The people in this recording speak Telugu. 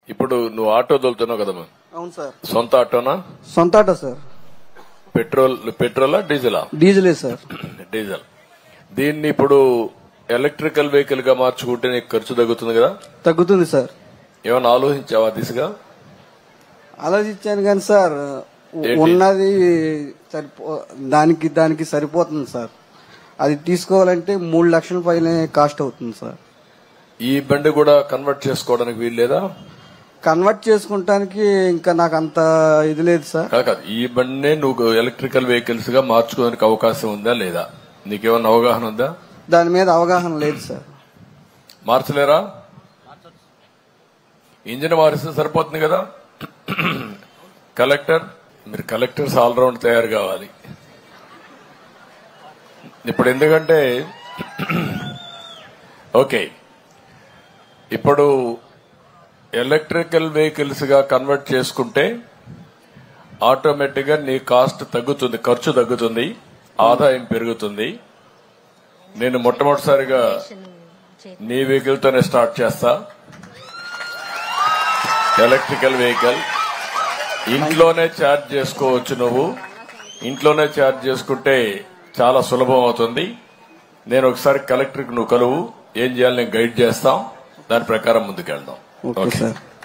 ఇప్పుడు నువ్వు ఆటో తోలుతున్నావు కదమ్మా అవును సార్ సొంత ఆటోనా సొంత ఆటో సార్ పెట్రోల్ పెట్రోలా డీజిలా డీజిలే సార్ డీజిల్ దీన్ని ఇప్పుడు ఎలక్ట్రికల్ వెహికల్ గా మార్చుకుంటే నీకు ఖర్చు తగ్గుతుంది కదా తగ్గుతుంది సార్ ఏమైనా ఆలోచించావా దిశగా ఆలోచించాను కానీ సార్ ఏంటి? ఉన్నది సరిపో దానికి దానికి సరిపోతుంది సార్ అది తీసుకోవాలంటే మూడు లక్షల పైన కాస్ట్ అవుతుంది సార్ ఈ బండి కూడా కన్వర్ట్ చేసుకోవడానికి వీలు లేదా కన్వర్ట్ చేసుకుంటానికి ఇంకా నాకు అంత ఇది లేదు సార్ కాదు కాదు ఈ బండినే నువ్వు ఎలక్ట్రికల్ వెహికల్స్ గా మార్చుకోవడానికి అవకాశం ఉందా లేదా నీకేమన్నా అవగాహన ఉందా దాని మీద అవగాహన లేదు సార్ మార్చలేరా ఇంజిన్ మారిస్తే సరిపోతుంది కదా కలెక్టర్ మీరు కలెక్టర్స్ ఆల్రౌండ్ తయారు కావాలి ఇప్పుడు ఎందుకంటే ఓకే ఇప్పుడు ఎలక్ట్రికల్ వెహికల్స్ గా కన్వర్ట్ చేసుకుంటే ఆటోమేటిక్ గా నీ కాస్ట్ తగ్గుతుంది ఖర్చు తగ్గుతుంది ఆదాయం పెరుగుతుంది నేను మొట్టమొదటిసారిగా నీ వెహికల్ తోనే స్టార్ట్ చేస్తా ఎలక్ట్రికల్ వెహికల్ ఇంట్లోనే ఛార్జ్ చేసుకోవచ్చు నువ్వు ఇంట్లోనే ఛార్జ్ చేసుకుంటే చాలా సులభం అవుతుంది నేను ఒకసారి కలెక్టర్కి నువ్వు కలువు ఏం చేయాలి నేను గైడ్ చేస్తాం దాని ప్రకారం ముందుకెళ్దాం ఓకే సార్